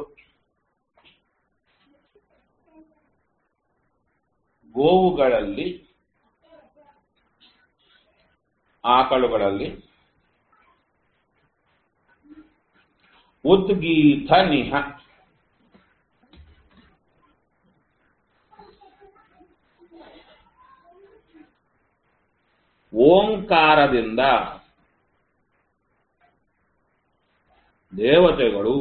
ಗೋವುಗಳಲ್ಲಿ ಆಕಳುಗಳಲ್ಲಿ ಉದ್ಗೀತ ನಿಹ ಓಂಕಾರದಿಂದ ದೇವತೆಗಳು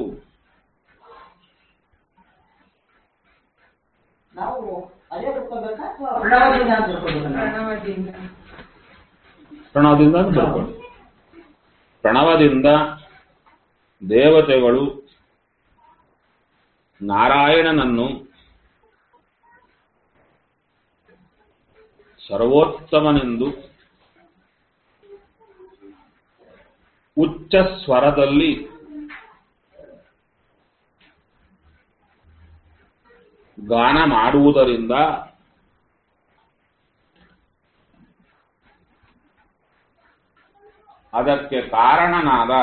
ನಾವು ಅದೇ ತಿಳ್ಕೊಬೇಕಾ ಅಥವಾ ಪ್ರಣವದಿಂದ ಅಂತ ತಿಳ್ಕೊಬೇಕಾ ನಾವು? ಪ್ರಣವದಿಂದ ಪ್ರಣವದಿಂದ ಅಂತ ಬರ್ಕೊಳ್ಳಿ ಪ್ರಣವದಿಂದ ದೇವತೆಗಳು ನಾರಾಯಣನನ್ನು ಸರ್ವೋತ್ತಮನೆಂದು ಉಚ್ಚ ಸ್ವರದಲ್ಲಿ ಗಾನ ಮಾಡುವುದರಿಂದ ಅದಕ್ಕೆ ಕಾರಣನಾದ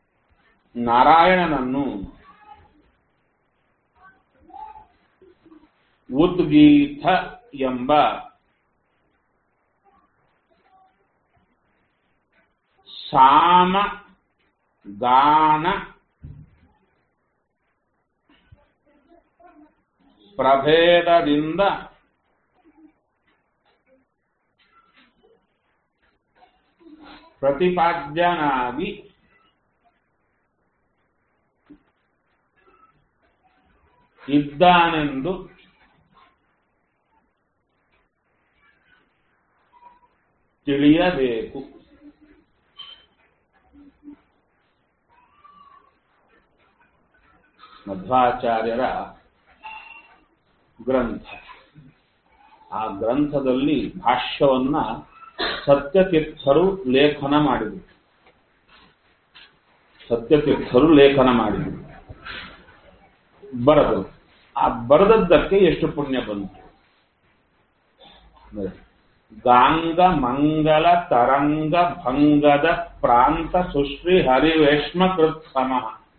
ನಾರಾಯಣನನ್ನು ಉದ್ಗೀತ ಎಂಬ ಸಾಮ ಗಾನ ಪ್ರಭೇದದಿಂದ ಪ್ರತಿಪಾದ್ಯನಾಗಿ ಇದ್ದಾನೆಂದು ತಿಳಿಯಬೇಕು ಮಧ್ವಾಚಾರ್ಯರ ಗ್ರಂಥ ಆ ಗ್ರಂಥದಲ್ಲಿ ಭಾಷ್ಯವನ್ನ ಸತ್ಯತೀರ್ಥರು ಲೇಖನ ಮಾಡಿದರು ಸತ್ಯತೀರ್ಥರು ಲೇಖನ ಮಾಡಿದರು ಬರೆದರು ಆ ಬರೆದದ್ದಕ್ಕೆ ಎಷ್ಟು ಪುಣ್ಯ ಬಂತು ನೋಡಿ. ಗಾಂಗ ಮಂಗಲ ತರಂಗ ಭಂಗದ ಪ್ರಾಂತ ಸುಶ್ರೀ ಹರಿವೇಶ್ಮ ಕೃತ್ಸಮ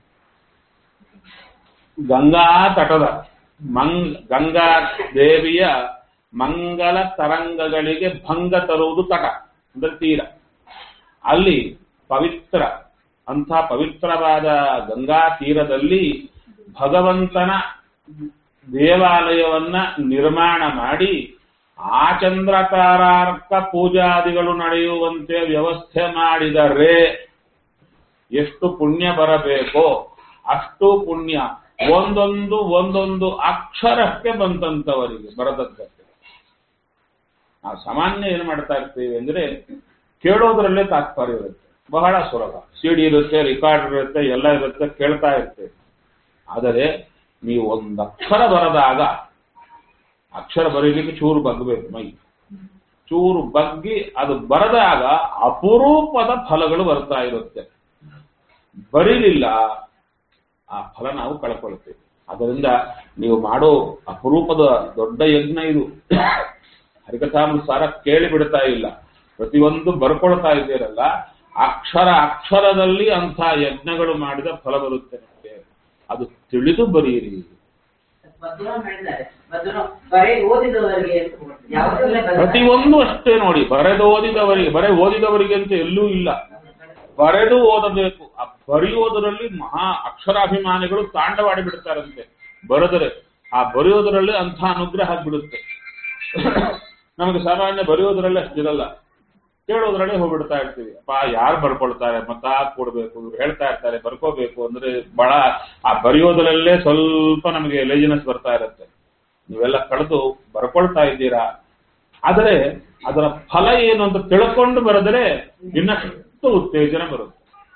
ಗಂಗಾ ತಟದ ಮಂಗ್ ಗಂಗಾ ದೇವಿಯ ಮಂಗಲ ತರಂಗಗಳಿಗೆ ಭಂಗ ತರುವುದು ತಟ ಅಂದ್ರೆ ತೀರ ಅಲ್ಲಿ ಪವಿತ್ರ ಅಂಥ ಪವಿತ್ರವಾದ ಗಂಗಾ ತೀರದಲ್ಲಿ ಭಗವಂತನ ದೇವಾಲಯವನ್ನ ನಿರ್ಮಾಣ ಮಾಡಿ ಆ ಚಂದ್ರತಾರಾರ್ಕ ಪೂಜಾದಿಗಳು ನಡೆಯುವಂತೆ ವ್ಯವಸ್ಥೆ ಮಾಡಿದರೆ ಎಷ್ಟು ಪುಣ್ಯ ಬರಬೇಕೋ ಅಷ್ಟು ಪುಣ್ಯ ಒಂದೊಂದು ಒಂದೊಂದು ಅಕ್ಷರಕ್ಕೆ ಬಂತಂತವರಿಗೆ ಬರದದ್ದಕ್ಕೆ ನಾವು ಸಾಮಾನ್ಯ ಏನ್ ಮಾಡ್ತಾ ಇರ್ತೀವಿ ಅಂದ್ರೆ ಕೇಳೋದ್ರಲ್ಲೇ ತಾತ್ಪರ್ಯ ಇರುತ್ತೆ ಬಹಳ ಸುಲಭ ಸಿಡಿ ಇರುತ್ತೆ ರೆಕಾರ್ಡ್ ಇರುತ್ತೆ ಎಲ್ಲ ಇರುತ್ತೆ ಕೇಳ್ತಾ ಇರ್ತೇವೆ ಆದರೆ ನೀವು ಒಂದು ಅಕ್ಷರ ಬರದಾಗ ಅಕ್ಷರ ಬರೀಲಿಕ್ಕೆ ಚೂರು ಬಗ್ಬೇಕು ಮೈ ಚೂರು ಬಗ್ಗಿ ಅದು ಬರದಾಗ ಅಪರೂಪದ ಫಲಗಳು ಬರ್ತಾ ಇರುತ್ತೆ ಬರೀಲಿಲ್ಲ ಆ ಫಲ ನಾವು ಕಳ್ಕೊಳ್ತೇವೆ ಅದರಿಂದ ನೀವು ಮಾಡೋ ಅಪರೂಪದ ದೊಡ್ಡ ಯಜ್ಞ ಇದು ಹರಿಕಥಾನುಸಾರ ಕೇಳಿ ಬಿಡ್ತಾ ಇಲ್ಲ ಪ್ರತಿಯೊಂದು ಬರ್ಕೊಳ್ತಾ ಇದ್ದೀರಲ್ಲ ಅಕ್ಷರ ಅಕ್ಷರದಲ್ಲಿ ಅಂಥ ಯಜ್ಞಗಳು ಮಾಡಿದ ಫಲ ಬರುತ್ತೆ ನಮಗೆ ಅದು ತಿಳಿದು ಬರೀರಿ ಮಧುರ ಮಾಡಿದ್ದಾರೆ ಮಧುರ ಬರೀ ಓದಿದವರಿಗೆ ಅಂತ ಕೊಡ್ತಾರೆ. ಯಾವುದೆಲ್ಲ ಬರೆದ- ಪ್ರತಿಯೊಂದು ಅಷ್ಟೇ ನೋಡಿ ಬರೆದೋದಿದವರಿಗೆ ಬರೆ ಓದಿದವರಿಗೆ ಅಂತ ಎಲ್ಲೂ ಇಲ್ಲ ಬರೆದು ಓದಬೇಕು ಆ ಬರೆಯೋದರಲ್ಲಿ ಮಹಾ ಅಕ್ಷರಾಭಿಮಾನಿಗಳು ತಾಂಡವಾಡಿ ಬಿಡ್ತಾರಂತೆ ಬರೆದರೆ ಆ ಬರೆಯೋದರಲ್ಲಿ ಅಂಥ ಅನುಗ್ರಹ ಆಗ್ಬಿಡುತ್ತೆ ನಮಗೆ ಸಾಮಾನ್ಯ ಬರೆಯೋದ್ರಲ್ಲಿ ಅಷ್ಟಿರಲ್ಲ ಕೇಳೋದ್ರಲ್ಲಿ ಹೋಗ್ಬಿಡ್ತಾ ಇರ್ತೀವಿ ಅಪ್ಪ ಯಾರು ಬರ್ಕೊಳ್ತಾರೆ ಮತ್ತ ಕೊಡ್ಬೇಕು ಇವ್ರು ಹೇಳ್ತಾ ಇರ್ತಾರೆ ಬರ್ಕೋಬೇಕು ಅಂದ್ರೆ ಬಹಳ ಆ ಬರೆಯೋದ್ರಲ್ಲೇ ಸ್ವಲ್ಪ ನಮಗೆ ಲೇಜಿನೆಸ್ ಬರ್ತಾ ಇರುತ್ತೆ ನೀವೆಲ್ಲ ಕಳೆದು ಬರ್ಕೊಳ್ತಾ ಇದ್ದೀರಾ ಆದರೆ ಅದರ ಫಲ ಏನು ಅಂತ ತಿಳ್ಕೊಂಡು ಬರೆದರೆ ಇನ್ನಷ್ಟು ಉತ್ತೇಜನ ಬರುತ್ತೆ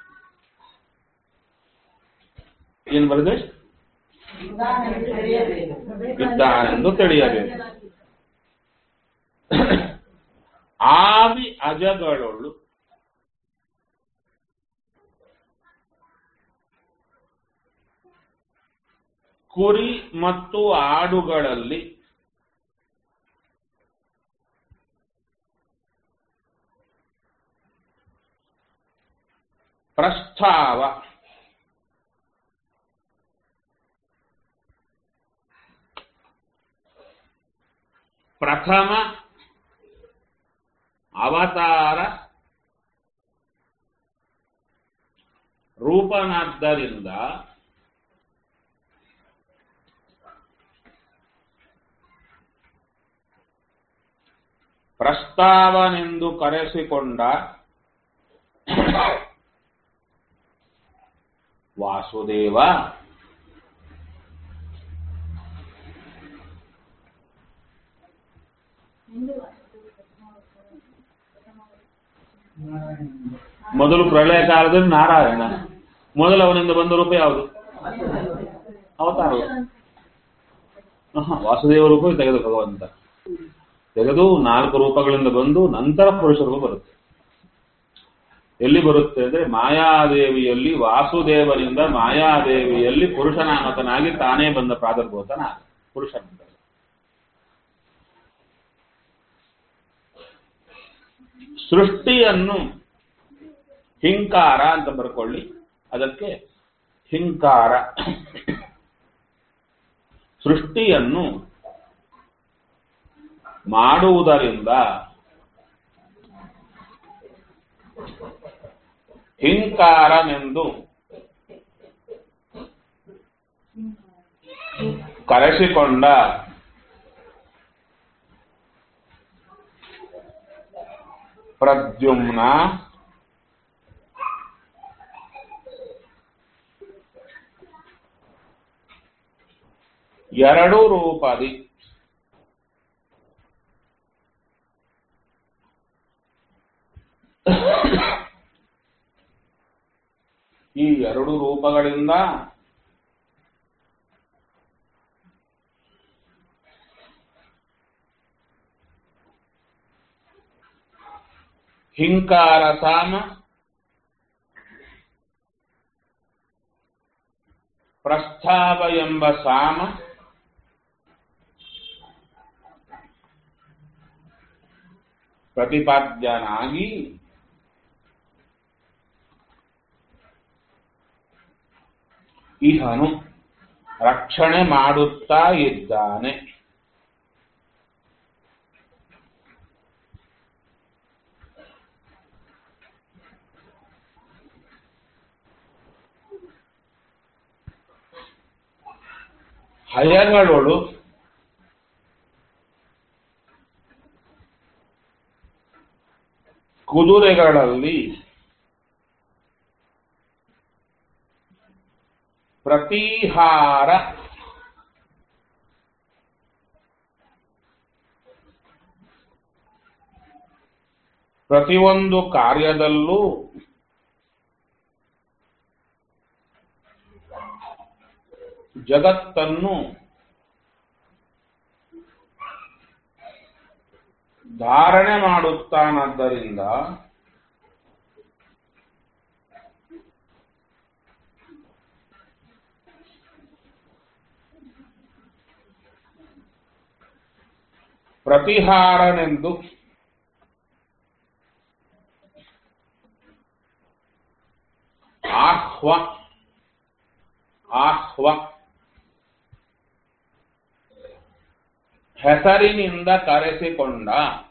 ಏನ್ ಬರೆದೆ ಉದಾಹರಣೆಗೆ ತಿಳಿಯಬೇಕು. ಇದ್ದಾನೆಂದು ತಿಳಿಯಬೇಕು ಆವಿ ಅಜಗಳೊಳು ಕುರಿ ಮತ್ತು ಆಡುಗಳಲ್ಲಿ ಪ್ರಸ್ತಾವ ಪ್ರಥಮ ಅವತಾರ ರೂಪನಾದ್ದರಿಂದ ಪ್ರಸ್ತಾವನೆಂದು ಕರೆಸಿಕೊಂಡ ವಾಸುದೇವ ಮೊದಲು ಪ್ರಳಯ ಕಾಲದಲ್ಲಿ ನಾರಾಯಣ ಮೊದಲು ಅವನಿಂದ ಬಂದ ರೂಪ ಯಾವುದು ಅವತಾರ ಆಹಾ, ವಾಸುದೇವ ರೂಪ ತೆಗೆದು ಭಗವಂತ ತೆಗೆದು ನಾಲ್ಕು ರೂಪಗಳಿಂದ ಬಂದು ನಂತರ ಪುರುಷ ರೂಪ ಬರುತ್ತೆ ಎಲ್ಲಿ ಬರುತ್ತೆ ಅಂದ್ರೆ ಮಾಯಾದೇವಿಯಲ್ಲಿ ವಾಸುದೇವನಿಂದ ಮಾಯಾದೇವಿಯಲ್ಲಿ ಪುರುಷನಾಮಕನಾಗಿ ತಾನೇ ಬಂದ ಪ್ರಾದುರ್ಭೂತನ ಪುರುಷ ಸೃಷ್ಟಿಯನ್ನು ಹಿಂಕಾರ ಅಂತ ಬರ್ಕೊಳ್ಳಿ ಅದಕ್ಕೆ ಹಿಂಕಾರ ಸೃಷ್ಟಿಯನ್ನು ಮಾಡುವುದರಿಂದ ಹಿಂಕಾರನೆಂದು ಕರೆಸಿಕೊಂಡ ಪ್ರದ್ಯುಮ್ನ ಎರಡು ರೂಪದಿ ಈ ಎರಡು ರೂಪಗಳಿಂದ ಹಿಂಕಾರ ಸಾಮ ಪ್ರಸ್ತಾವ ಎಂಬ ಸಾಮ ಪ್ರತಿಪಾದ್ಯನಾಗಿ ಇಹನು ರಕ್ಷಣೆ ಮಾಡುತ್ತಾ ಇದ್ದಾನೆ ಹಯಗಳೊಳು ಕುದುರೆಗಳಲ್ಲಿ ಪ್ರತಿಹಾರ ಪ್ರತಿಯೊಂದು ಕಾರ್ಯದಲ್ಲೂ ಜಗತ್ತನ್ನು ಧಾರಣೆ ಮಾಡುತ್ತಾನದ್ದರಿಂದ ಪ್ರತಿಹಾರನೆಂದು ಆಹ್ವ ಆಹ್ವ ಹೆಸರಿನಿಂದ ಕರೆಸಿಕೊಂಡ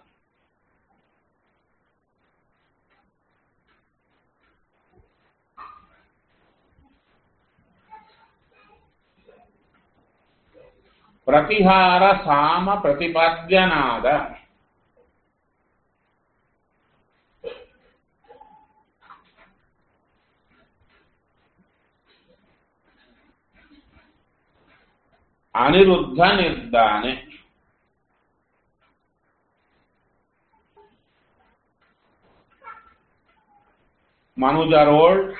ಪ್ರತಿಹಾರ ಸಾಮ ಪ್ರತಿಪಾದ್ಯನಾದ ಅನಿರುದ್ಧನಿದ್ದಾನೆ ಮನುಜರೋಳ್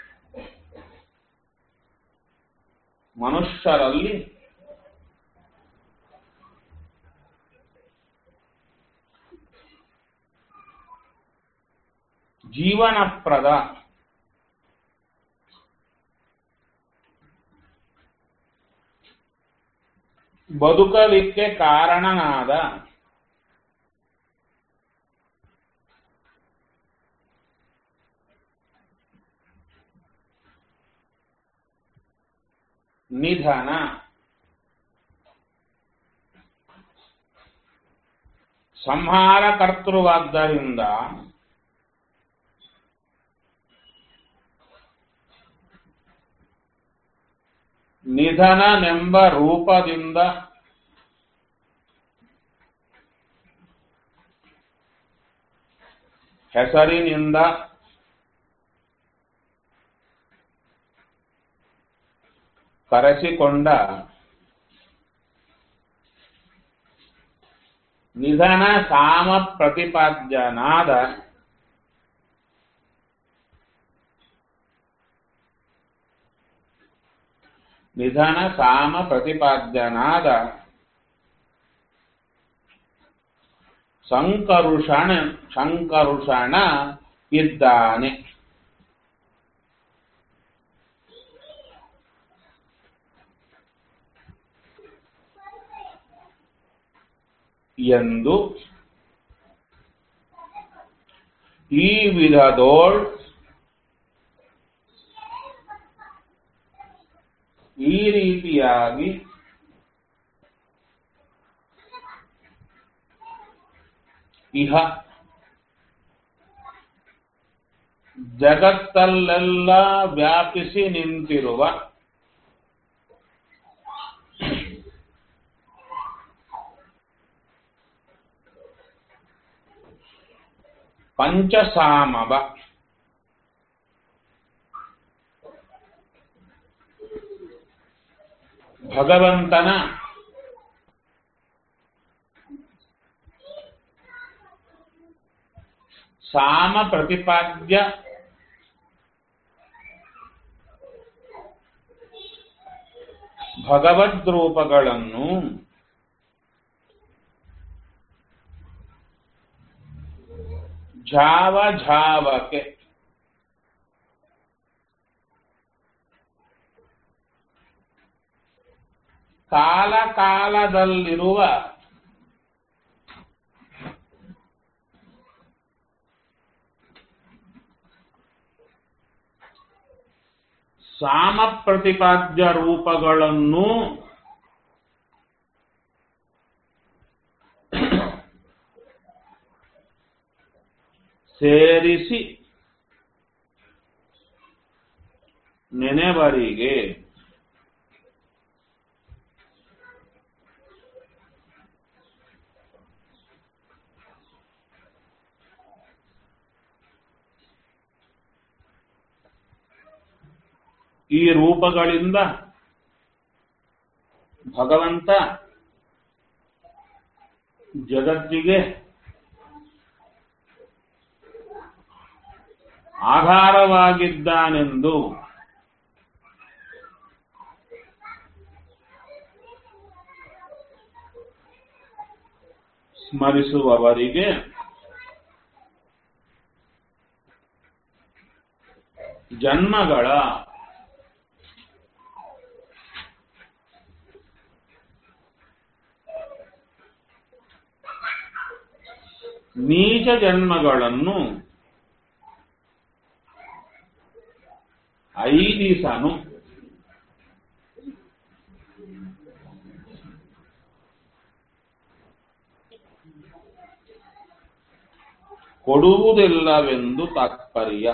ಮನುಷ್ಯರಲ್ಲಿ ಜೀವನಪ್ರದ ಬದುಕಲಿಕ್ಕೆ ಕಾರಣನಾದ ನಿಧನ ಸಂಹಾರ ಕರ್ತೃವಾದ್ದರಿಂದ ನಿಧನನೆಂಬ ರೂಪದಿಂದ ಹೆಸರಿನಿಂದ ಕರೆಸಿಕೊಂಡ ನಿಧನ ಸಾಮ ಪ್ರತಿಪಾದ್ಯನಾದ ನಿಧನ ಸಾಮ ಪ್ರತಿಪಾದ್ಯನಾದ ಸಂಕರುಷಣ ಶಂಕರುಷಣ ಇದ್ದಾನೆ ಎಂದು ಈ ವಿಧದೋಳ್ ಈ ರೀತಿಯಾಗಿ ಇಹ ಜಗತ್ತಲ್ಲೆಲ್ಲ ವ್ಯಾಪಿಸಿ ನಿಂತಿರುವ ಪಂಚಸಾಮವ ಭಗವಂತನ ಸಾಮ ಪ್ರತಿಪಾದ್ಯ ಭಗವದ್ರೂಪಗಳನ್ನು ಝಾವ ಝಾವಕ್ಕೆ ಕಾಲ ಕಾಲದಲ್ಲಿರುವ ಸಾಮ ಪ್ರತಿಪಾದ್ಯ ರೂಪಗಳನ್ನು ಸೇರಿಸಿ ನೆನೆವರಿಗೆ ಈ ರೂಪಗಳಿಂದ ಭಗವಂತ ಜಗತ್ತಿಗೆ ಆಧಾರವಾಗಿದ್ದಾನೆಂದು ಸ್ಮರಿಸುವವರಿಗೆ ಜನ್ಮಗಳ ನೀಚ ಜನ್ಮಗಳನ್ನು ಐದಿಸನು ಕೊಡುವುದಿಲ್ಲವೆಂದು ತಾತ್ಪರ್ಯ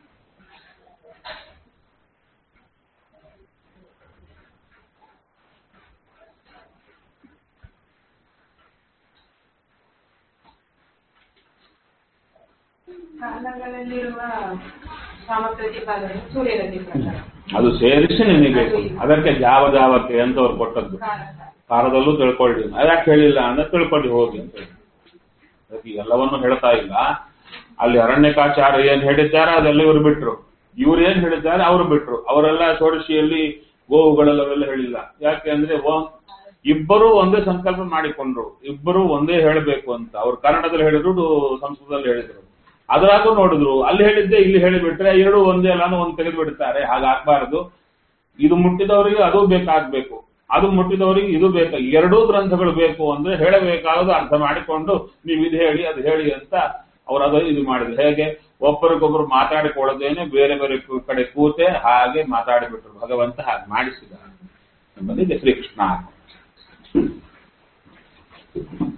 ಕಾಲಗಳಲ್ಲಿರುವ ಸಾಮಪ್ರತಿಪಾದನೆ ಸೂರ್ಯರತಿ ಪ್ರಕಾರ ಅದು ಸೇರಿಸಿ ನೆನಿಬೇಕು ಅದಕ್ಕೆ ಜಾವ ಜಾವಕ್ಕೆ ಅಂತ ಅವ್ರು ಕೊಟ್ಟದ್ದು ಕಾಲ ಕಾಲದಲ್ಲೂ ತಿಳ್ಕೊಳ್ಳಿ ಅದಕ್ಕೆ ಹೇಳಿಲ್ಲ ಅಂದ್ರೆ ತಿಳ್ಕೊಂಡು ಹೋಗಿ ಅಂತ ಹೇಳಿ ಅದಕ್ಕೆ ಎಲ್ಲವನ್ನು ಹೇಳ್ತಾ ಇಲ್ಲ ಅಲ್ಲಿ ಅರಣ್ಯಕಾಚಾರ್ಯ ಏನ್ ಹೇಳಿದ್ದಾರೆ ಅದೆಲ್ಲ ಇವರು ಬಿಟ್ರು ಇವ್ರು ಏನ್ ಹೇಳಿದ್ದಾರೆ ಅವರು ಬಿಟ್ರು ಅವರೆಲ್ಲ ಷೋಡಶಿಯಲ್ಲಿ ಗೋವುಗಳೆಲ್ಲವೆಲ್ಲ ಹೇಳಿಲ್ಲ ಯಾಕೆ ಅಂದ್ರೆ ಓ- ಇಬ್ಬರೂ ಒಂದೇ ಸಂಕಲ್ಪ ಮಾಡಿಕೊಂಡ್ರು ಇಬ್ಬರು ಒಂದೇ ಹೇಳಬೇಕು ಅಂತ ಅವ್ರು ಕನ್ನಡದಲ್ಲಿ ಹೇಳಿದ್ರು ಸಂಸ್ಕೃತದಲ್ಲಿ ಹೇಳಿದ್ರು ಅದ್ರಾಗೂ ನೋಡಿದ್ರು ಅಲ್ಲಿ ಹೇಳಿದ್ದೆ ಇಲ್ಲಿ ಹೇಳಿಬಿಟ್ರೆ ಎರಡು ಒಂದೇ ಅಲ್ಲ ಅನ್ನೋ ಒಂದು ತೆಗೆದು ಬಿಡ್ತಾರೆ ಹಾಗಾಗ್ಬಾರ್ದು ಇದು ಮುಟ್ಟಿದವರಿಗೆ ಅದು ಬೇಕಾಗ್ಬೇಕು ಅದು ಮುಟ್ಟಿದವರಿಗೆ ಇದು ಬೇಕು ಎರಡೂ ಗ್ರಂಥಗಳು ಬೇಕು ಅಂದ್ರೆ ಹೇಳಬೇಕಾಗೋದು ಅರ್ಥ ಮಾಡಿಕೊಂಡು ನೀವು ಇದು ಹೇಳಿ ಅದು ಹೇಳಿ ಅಂತ ಅವ್ರು ಅದು ಇದು ಮಾಡಿದ್ರು ಹೇಗೆ ಒಬ್ಬರಿಗೊಬ್ರು ಮಾತಾಡಿಕೊಳ್ಳದೇನೆ ಬೇರೆ ಬೇರೆ ಕು- ಕಡೆ ಕೂತೆ ಹಾಗೆ ಮಾತಾಡಿಬಿಟ್ರು ಭಗವಂತ ಹಾಗೆ ಮಾಡಿಸಿದ ಎಂಬುದಿಗೆ ಶ್ರೀಕೃಷ್ಣ